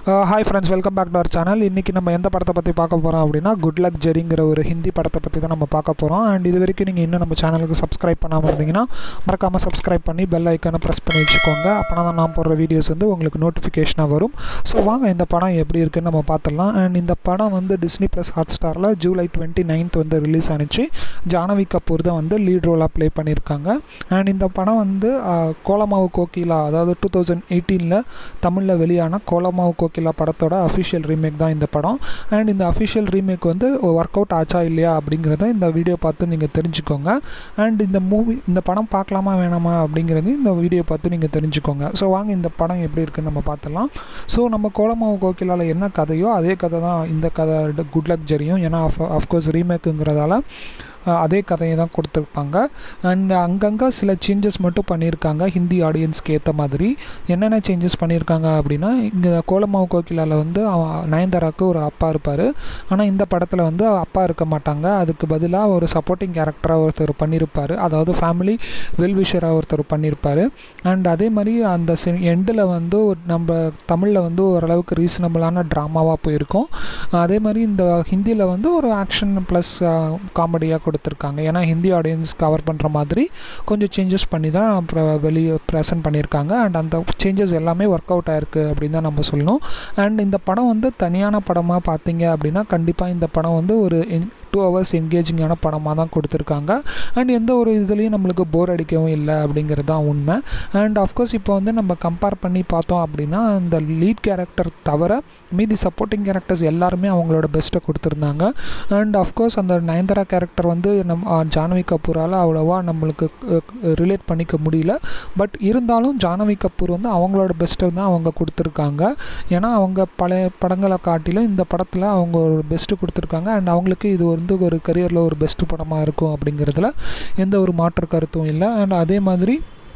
hi friends welcome back to our channel இன்றைக்கி நம்ம எந்த படத்தை பற்றி பார்க்க போகிறோம் அப்படின்னா குட் லக் ஜெரிங்கிற ஒரு ஹிந்தி படத்தை பற்றி தான் நம்ம பார்க்க போகிறோம் அண்ட் இது வரைக்கும் நீங்கள் இன்னும் நம்ம சேனலுக்கு சப்ஸ்கிரைப் பண்ணாமல் இருந்தீங்கன்னா மறக்காமல் சப்ஸ்கிரைப் பண்ணி பெல் ஐக்கானை ப்ரெஸ் பண்ணி வச்சுக்கோங்க அப்போனா தான் நான் போடுற வீடியோஸ் வந்து உங்களுக்கு நோட்டிஃபிகேஷனாக வரும் ஸோ வாங்க இந்த படம் எப்படி இருக்குன்னு நம்ம பார்த்துடலாம் அண்ட் இந்த படம் வந்து டிஸ்னி ப்ளஸ் ஹாட் ஸ்டாரில் ஜூலை டுவெண்ட்டி நைன்த் வந்து ரிலீஸ் ஆனிச்சு ஜானவி கபூர் தான் வந்து லீட் ரோலாக ப்ளே பண்ணியிருக்காங்க அண்ட் இந்த படம் வந்து ஆஹ், கோலமாவு கோகிலா அதாவது டூ தௌசண்ட் எயிட்டீனில் தமிழில் வெளியான கோலமாவு கோகிலா படத்தோட அஃபிஷியல் ரீமேக் தான் இந்த படம் அண்ட் இந்த அஃபிஷியல் ரீமேக் வந்து ஒர்க் அவுட் ஆச்சா இல்லையா அப்படிங்கிறத இந்த வீடியோ பார்த்து நீங்கள் தெரிஞ்சுக்கோங்க அண்ட் இந்த மூவி இந்த படம் பார்க்கலாமா வேணாமா அப்படிங்கிறது இந்த வீடியோ பார்த்து நீங்கள் தெரிஞ்சுக்கோங்க ஸோ வாங்க இந்த படம் எப்படி இருக்குன்னு நம்ம பார்த்துடலாம் ஸோ நம்ம கோலமாவு கோகிலாவில் என்ன கதையோ அதே கதை தான் இந்த கதை குட் லக் ஜெரியும் ஏன்னா அஃப்கோர்ஸ் ரீமேக்குங்கிறதால அஹ், அதே கதையை தான் கொடுத்துருப்பாங்க அண்ட் அங்கங்கே சில சேஞ்சஸ் மட்டும் பண்ணியிருக்காங்க ஹிந்தி ஆடியன்ஸ்க்கு ஏற்ற மாதிரி என்னென்ன சேஞ்சஸ் பண்ணியிருக்காங்க அப்படின்னா இங்கே கோலமாவு கோகிலாவில் வந்து அவன் நயன்தாராக்கு ஒரு அப்பா இருப்பார் ஆனால் இந்த படத்தில் வந்து அப்பா இருக்க மாட்டாங்க அதுக்கு பதிலாக ஒரு சப்போர்ட்டிங் கேரக்டராக ஒருத்தர் பண்ணியிருப்பார் அதாவது ஃபேமிலி வெல்விஷராக ஒருத்தர் பண்ணியிருப்பார் அண்ட் அதே மாதிரி அந்த எண்டில் வந்து ஒரு நம்ம தமிழில் வந்து ஓரளவுக்கு ரீசனபிளான ட்ராமாவாக போயிருக்கும் அதே மாதிரி இந்த ஹிந்தியில் வந்து ஒரு ஆக்ஷன் ப்ளஸ் காமெடியாக கொடுத்துருக்காங்க ஏன்னா ஹிந்தி ஆடியன்ஸ் கவர் பண்ணுற மாதிரி கொஞ்சம் சேஞ்சஸ் பண்ணி தான் அப்புறம் வெளியே ப்ரெசென்ட் பண்ணியிருக்காங்க அண்ட் அந்த சேஞ்சஸ் எல்லாமே ஒர்க் அவுட் ஆயிருக்கு அப்படின்னு தான் நம்ம சொல்லணும் அண்ட் இந்த படம் வந்து தனியான படமாக பார்த்தீங்க அப்படின்னா கண்டிப்பாக இந்த படம் வந்து ஒரு டூ ஹவர்ஸ் என்கேஜிங்கான படமாக தான் கொடுத்துருக்காங்க அண்ட் எந்த ஒரு இதுலேயும் நம்மளுக்கு போர் அடிக்கவும் இல்லை அப்படிங்கிறது தான் உண்மை அண்ட் ஆஃப்கோர்ஸ் இப்போ வந்து நம்ம கம்பேர் பண்ணி பார்த்தோம் அப்படின்னா இந்த லீட் கேரக்டர் தவிர மீதி சப்போர்ட்டிங் கேரக்டர்ஸ் எல்லாருமே அவங்களோட பெஸ்ட்டை கொடுத்துருந்தாங்க அண்ட் ஆஃப்கோர்ஸ் அந்த நயன்தாரா கேரக்டர் வந்து நம்ம ஜானவி கபூரால் அவ்வளோவா நம்மளுக்கு ரிலேட் பண்ணிக்க முடியல பட் இருந்தாலும் ஜானவி கபூர் வந்து அவங்களோட பெஸ்ட்டை தான் அவங்க கொடுத்துருக்காங்க ஏன்னா அவங்க பழைய படங்களை காட்டிலும் இந்த படத்தில் அவங்க ஒரு பெஸ்ட்டு கொடுத்துருக்காங்க அண்ட் அவங்களுக்கு இது வந்து ஒரு கரியரில் ஒரு பெஸ்ட்டு படமாக இருக்கும் அப்படிங்கிறதுல எந்த ஒரு மாற்று கருத்தும் இல்லை அண்ட் அதே மாதிரி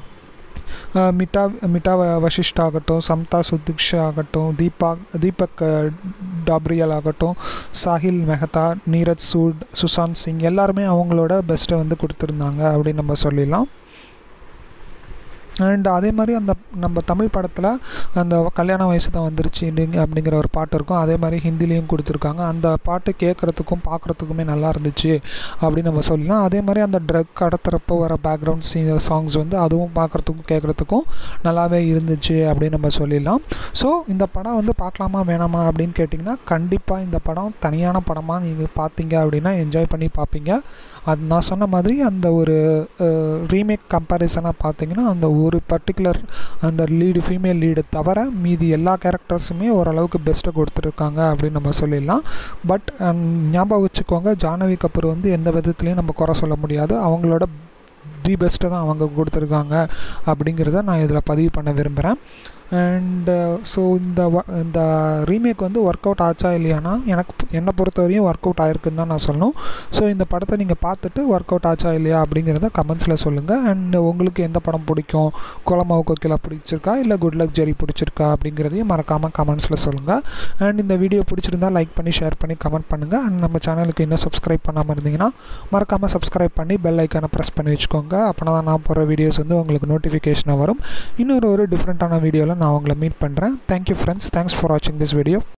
அஹ், மிட்டா மிட்டா வ- வசிஷ்டா ஆகட்டும் சம்தா சுதிக்ஷா ஆகட்டும் தீபா தீபக் அஹ், டாப்ரியல் ஆகட்டும் சாஹில் மெஹதா நீரஜ் சூட் சுஷாந்த் சிங் எல்லாருமே அவங்களோட பெஸ்ட்டை வந்து கொடுத்துருந்தாங்க அப்படின்னு நம்ம சொல்லிடலாம் அண்ட் அதே மாதிரி அந்த நம்ம தமிழ் படத்தில் அந்த கல்யாண வயசு தான் வந்துருச்சு நீங்க- அப்படிங்கிற ஒரு பாட்டு இருக்கும் அதே மாதிரி ஹிந்திலையும் கொடுத்துருக்காங்க அந்த பாட்டு கேட்குறதுக்கும் பார்க்குறதுக்குமே நல்லா இருந்துச்சு அப்படின்னு நம்ம சொல்லலாம் அதே மாதிரி அந்த ட்ரக் கடத்துறப்போ வர பேக்ரவுண்ட் சாங்ஸ் வந்து அதுவும் பார்க்குறதுக்கும் கேட்குறதுக்கும் நல்லாவே இருந்துச்சு அப்படின்னு நம்ம சொல்லிடலாம் ஸோ இந்த படம் வந்து பார்க்கலாமா வேணாமா அப்படின்னு கேட்டிங்கன்னா கண்டிப்பாக இந்த படம் தனியான படமாக நீங்கள் பார்த்தீங்க அப்படின்னா என்ஜாய் பண்ணி பார்ப்பீங்க அது நான் சொன்ன மாதிரி அந்த ஒரு ரீமேக் கம்பேரிசனாக பார்த்தீங்கன்னா அந்த ஒரு பர்டிகுலர் அந்த லீடு ஃபீமேல் லீடு தவிர மீதி எல்லா கேரக்டர்ஸுமே ஓரளவுக்கு பெஸ்ட்டை கொடுத்துருக்காங்க அப்படின்னு நம்ம சொல்லிடலாம் பட் ஞாபகம் வச்சுக்கோங்க ஜானவி கபூர் வந்து எந்த விதத்துலையும் நம்ம குறை சொல்ல முடியாது அவங்களோட தி பெஸ்ட்டை தான் அவங்க கொடுத்துருக்காங்க அப்படிங்கிறத நான் இதில் பதிவு பண்ண விரும்புகிறேன் அண்டு ஸோ இந்த வ- இந்த ரீமேக் வந்து ஒர்க் அவுட் ஆச்சா இல்லையானா எனக்கு என்னை பொறுத்தவரையும் ஒர்க் அவுட் ஆயிருக்குன்னு தான் நான் சொல்லணும் ஸோ இந்த படத்தை நீங்கள் பார்த்துட்டு ஒர்க் அவுட் ஆச்சா இல்லையா அப்படிங்கிறத கமெண்ட்ஸில் சொல்லுங்கள் அண்ட் உங்களுக்கு எந்த படம் பிடிக்கும் கோலமாவு கோகிலா பிடிச்சிருக்கா இல்லை குட் லக் ஜெரி பிடிச்சிருக்கா அப்படிங்கிறதையும் மறக்காமல் கமெண்ட்ஸில் சொல்லுங்கள் அண்ட் இந்த வீடியோ பிடிச்சிருந்தா லைக் பண்ணி ஷேர் பண்ணி கமெண்ட் பண்ணுங்கள் அண்ட் நம்ம சேனலுக்கு இன்னும் சப்ஸ்கிரைப் பண்ணாமல் இருந்தீங்கன்னா மறக்காமல் சப்ஸ்கிரைப் பண்ணி பெல் ஐக்கானை ப்ரெஸ் பண்ணி வச்சுக்கோங்க அப்போனா தான் நான் போகிற வீடியோஸ் வந்து உங்களுக்கு நோட்டிஃபிகேஷனாக வரும் இன்னொரு ஒரு டிஃப்ரெண்ட்டான வீடியோவில் நான் உங்களை மீட் பண்ணுறேன் தேங்க்யூ ஃப்ரெண்ட்ஸ் தேங்க்ஸ் ஃபார் வாட்சிங் திஸ் வீடியோ